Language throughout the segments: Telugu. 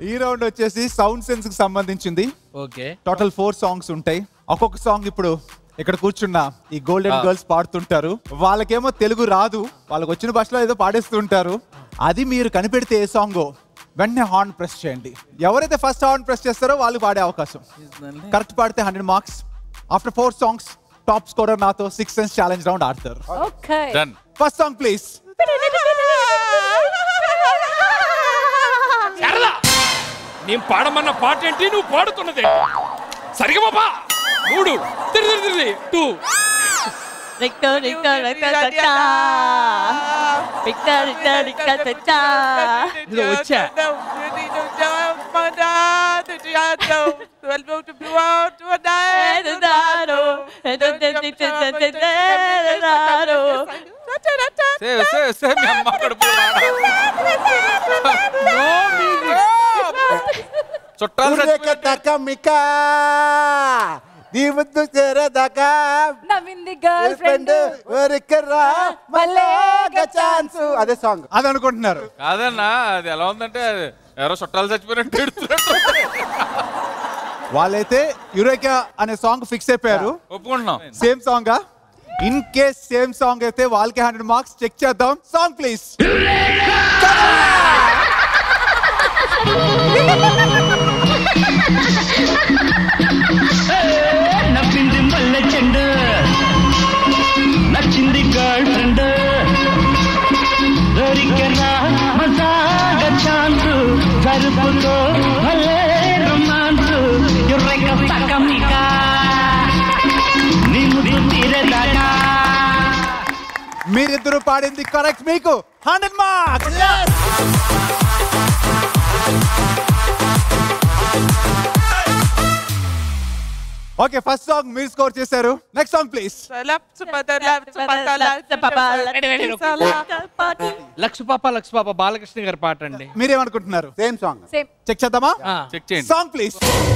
ఈ రౌండ్ వచ్చేసి సౌండ్ సెన్స్ కి సంబంధించింది ఓకే టోటల్ ఫోర్ సాంగ్స్ ఉంటాయి ఒక్కొక్క సాంగ్ ఇప్పుడు ఇక్కడ కూర్చున్న ఈ గోల్డెన్ గర్ల్స్ పాడుతుంటారు వాళ్ళకేమో తెలుగు రాదు వాళ్ళకి వచ్చిన భాషలో ఏదో పాడేస్తుంటారు అది మీరు కనిపెడితే ఏ సాంగో వెంటనే హార్న్ ప్రెస్ చేయండి ఎవరైతే ఫస్ట్ హార్న్ ప్రెస్ చేస్తారో వాళ్ళు పాడే అవకాశం కరెక్ట్ పాడితే hundred marks after four songs top scorer నాతో సిక్స్ సెన్స్ ఛాలెంజ్ రౌండ్ ఆడతారు okay done first song please Sharada నేను పాడమన్న పాట ఏంటి నువ్వు పాడుతున్నది సరిగా బాబా మూడు తిరి తిరి తిరి టూ రిక్కా రిక్కా రిక్కా రిక్కా రిక్కా రిక్కా రిక్కా రిక్కా ఇదిగో వచ్చా సేవ్ సేవ్ సేవ్ మీ అమ్మ కడుపులో చుట్టాలు చచ్చిపోయారు. తకమిక నీ ముద్దు చేరదాకా నవ్వింది గర్ల్ ఫ్రెండ్ ఒరికరా మళ్ళేగా ఛాన్స్ అదే సాంగ్ అది అనుకుంటున్నారు కాదన్నా అది ఎలా ఉందంటే అది ఎవరో చుట్టాలు చచ్చిపోయినట్టు ఎడుతున్నట్టు వాళ్ళైతే యురేకా అనే సాంగ్ ఫిక్స్ అయిపోయారు ఒప్పుకుంటున్నాం same song in case same song అయితే వాళ్ళకి హండ్రెడ్ మార్క్స్ చెక్ చేద్దాం సాంగ్ ప్లీజ్ నవ్వింది మల్లె చెండు నచ్చింది గర్ల్ ఫ్రెండ్ దొరికనా మజాగా ఛాన్స్ జరుపుకో భలే రొమాన్స్ ఎర్రక సకమిక నీ ముద్దు తీరేదాకా మీరిద్దరు పాడింది కరెక్ట్ మీకు hundred marks okay first song మీరు స్కోర్ చేశారు నెక్స్ట్ సాంగ్ ప్లీజ్ లక్ష పాప లక్ష పాప బాలకృష్ణ గారి పాట అండి మీరేమనుకుంటున్నారు సేమ్ సాంగ్ సేమ్ చెక్ చేద్దామా ఆ, చెక్ చేయండి సాంగ్ ప్లీజ్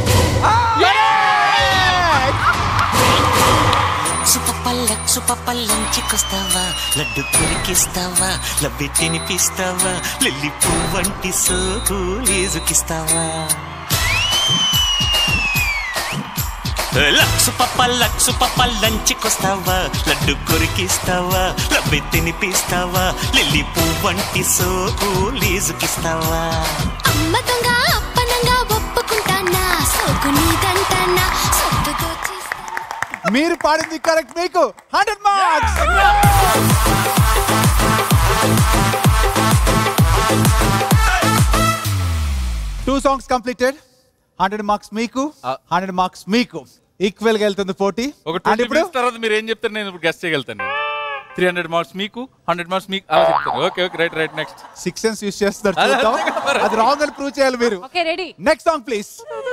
సుపపల్లక్షు పప్పల్లంచికొస్తావా లడ్డు కొరికిస్తావా లబ్బి తినిపిస్తావా లిల్లి పువ్వంటి సోకు లీజుకిస్తావా లక్షు పప్ప లక్షు పప్ప లంచికొస్తావా లడ్డు కొరికిస్తావా లబ్బి తినిపిస్తావా లిల్లి పువ్వంటి సోకు లీజుకిస్తావా అమ్మ దొంగ అప్పనంగా ఒప్పుకుంటానా సోకు నీదంటానా సొత్తుతో చేస్తా మీరు పాడింది కరెక్ట్ మీకు hundred marks two songs completed hundred marks మీకు హండ్రెడ్ మార్క్స్ మీకు ఈక్వల్ గా వెళ్తుంది పోటీ ఒక And ట్వంటీ ఇప్పుడు మినిట్స్ తర్వాత మీరు ఏం చెప్తారు నేను ఇప్పుడు గెస్ట్ చేయగలుగుతాను త్రీ హండ్రెడ్ మార్క్స్ మీకు హండ్రెడ్ మార్క్స్ మీకు అలా చెప్తాను okay okay right right next six sense use చేస్తున్నారు అదే, చూద్దాం అదే కదా మరి. అది రాంగ్ అని ప్రూవ్ చేయాలి మీరు okay ready next song please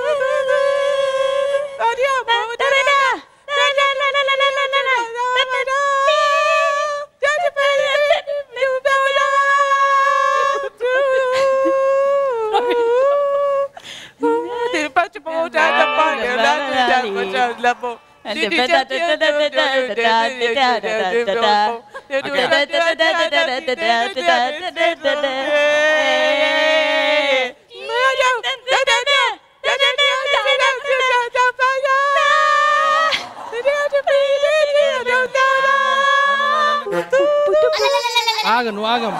ఆగ నువ్వు ఆగం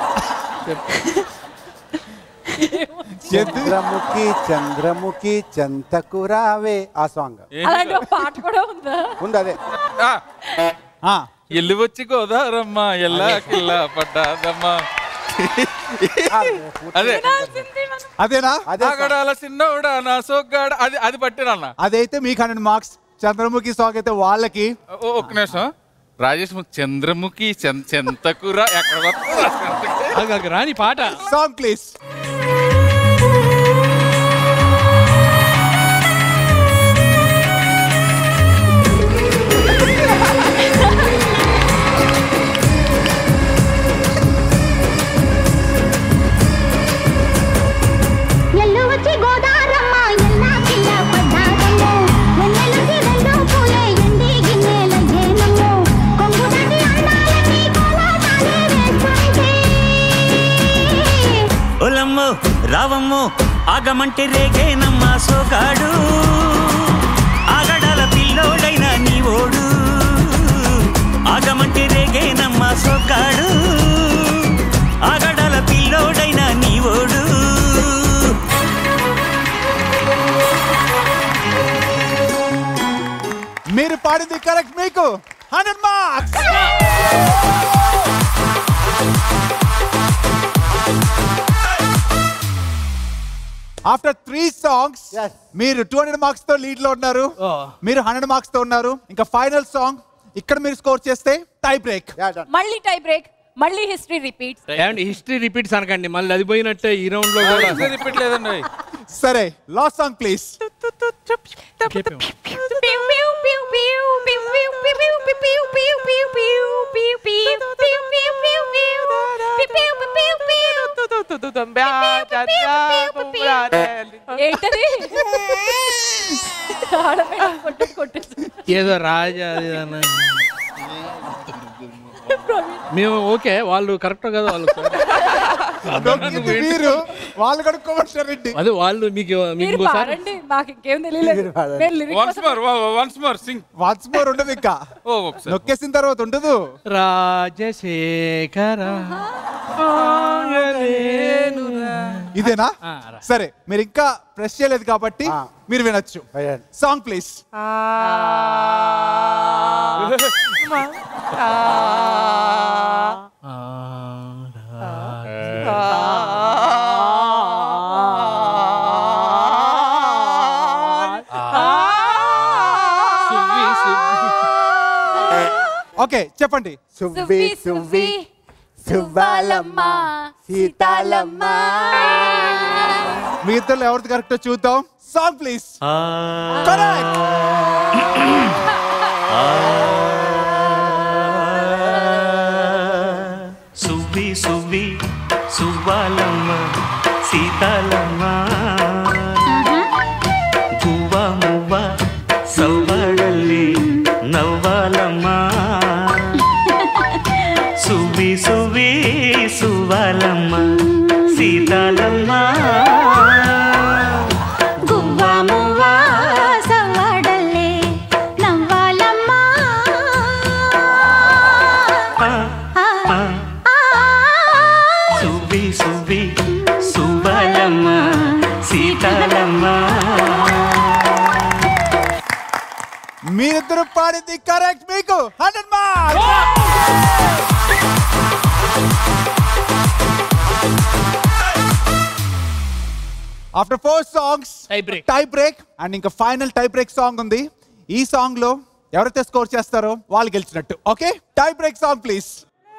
చంద్రముఖి చంద్రముఖి చెంతకు రావే ఆ సాంగ్ అలాంటి ఒక పాట కూడా ఉందా ఉంది అదే ఆ, ఎల్లి వచ్చి గోదారమ్మ ఎల్లా కిల్లా పడ్డాదమ్మా అదే అదేనా అదే song. ఆగడాల చిన్నోడా నా సోగ్గాడ అది అది పట్టిరన్న అదైతే మీకు హండ్రెడ్ మార్క్స్ చంద్రముఖి సాంగ్ అయితే వాళ్ళకి ఓ ఒక్క నిమిషం రాజేష్ ము- చంద్రముఖి చెం- చెంతకురా ఎక్కడ వస్తుందా చెంతకు? ఆగ ఆగ, రాని పాట సాంగ్ ప్లీజ్ ఎల్లు వచ్చి గోదారమ్మ ఎల్లా కిల్ల పడ్డాదమ్మో వెన్నెలకి రెండు పూలే ఎండి గిన్నెల ఏనమ్మో కొంగు దాటి అందాలన్నీ కోలాటాలే వేస్తుంటే ఓలమ్మో రావమ్మో ఆగమంటే రేగేనమ్మా సోగాడు ఆగడాల పిల్లోడైన నీ ఓడు ఆగమంటే రేగేనమ్మా సోగాడు ఆగడాల పిల్లోడైన నీ ఓడు మీరు పాడింది కరెక్ట్ మీకు hundred marks after three songs Yes. మీరు టూ హండ్రెడ్ మార్క్స్ తో లీడ్ లో ఉన్నారు ఓ. మీరు హండ్రెడ్ మార్క్స్ తో ఉన్నారు ఇంకా ఫైనల్ సాంగ్ ఇక్కడ మీరు స్కోర్ చేస్తే టై బ్రేక్ Yeah, done. మళ్ళీ టై బ్రేక్ మళ్ళీ హిస్టరీ రిపీట్స్ ఏమండి హిస్టరీ రిపీట్స్ అనకండి మళ్ళీ అది పోయినట్టే ఈ రౌండ్ లో కూడా రిపీట్ లేదండి సరే లాస్ట్ సాంగ్ ప్లీజ్ ఏంటది ఆడమే కొట్టేసి కొట్టేసి ఏదో రాజా అది ఇది అన్న. మేము ఓకే వాళ్ళు కరెక్ట్ కదా వాళ్ళు దొరికింది మీరు వాళ్ళు కడుక్కోమంటారండి అదే వాళ్ళు మీకు మీకు మీరు ఇంకోసారి పాడండి మాకు ఇంకేం తెలియలేదు మీరు పాడండి. నేను lyric వన్స్ కోసం- more once more sing once more ఉండదు ఇంకా ఓ ఒకసారి నొక్కేసిన తర్వాత ఉండదు రాజశేఖర ఇదేనా ఆ, రా. సరే మీరు ఇంకా ప్రెస్ చేయలేదు కాబట్టి ఆ. మీరు వినొచ్చు అయ్యండి. సాంగ్ ప్లీజ్ సువ్వి, సువ్వి. ఓకే చెప్పండి సువ్వి సువ్వి సువ్వాలమ్మ సీతాలమ్మ మీ ఇద్దరు ఎవరిది కరెక్ట్ చూద్దాం సాంగ్ ప్లీజ్ కరెక్ట్ సువ్వి సువ్వి సువ్వాలమ్మ సీతాలమ్మ గువ్వ మువ్వ సవ్వడల్లి నవ్వాలమ్మ సువ్వి సువ్వి సువ్వాలమ్మ సీతాలమ్మ గువ్వ మువ్వ సవ్వడల్లే నవ్వాలమ్మా ఆ, ఆ. సువ్వి సువ్వి సువ్వాలమ్మ సీతాలమ్మ మీరిద్దరు పాడింది కరెక్ట్ మీకు hundred marks after four songs Tie break. Tie break and ఇంకా ఫైనల్ టై బ్రేక్ సాంగ్ ఉంది ఈ సాంగ్ లో ఎవరైతే స్కోర్ చేస్తారో వాళ్ళు గెలిచినట్టు okay tie break song please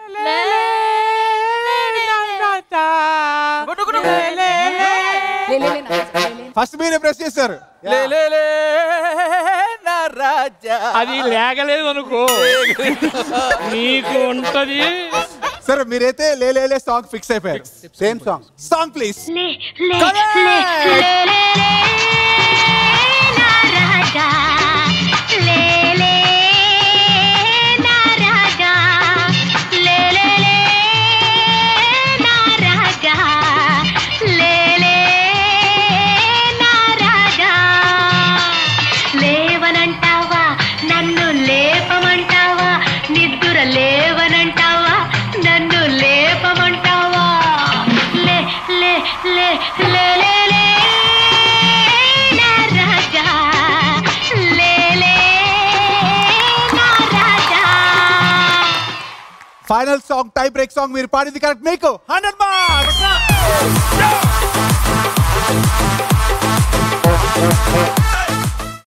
లే, లే, లే, లే, లే. ఫస్ట్ మీరే ప్రెస్ చేశారు అది లేగలేదు అనుకో నీకు ఉంటది సరే మీరైతే లే లే లే సాంగ్ ఫిక్స్ అయిపోయారు సేమ్ సాంగ్ సాంగ్ ప్లీజ్ లే లే లే లే లే లే నా రాజా లే లే నా రాజా లే లే లే నా రాజా లే లే నా రాజా లేవనంటావా నన్ను లేపమంటావా నిద్దుర లేవనంటావా నన్ను లేపమంటావా లే లే లే లే లే లే నా రాజా లే లే నా రాజా final song tie break song మీరు పాడింది కరెక్ట్ మీకు హండ్రెడ్ మార్క్స్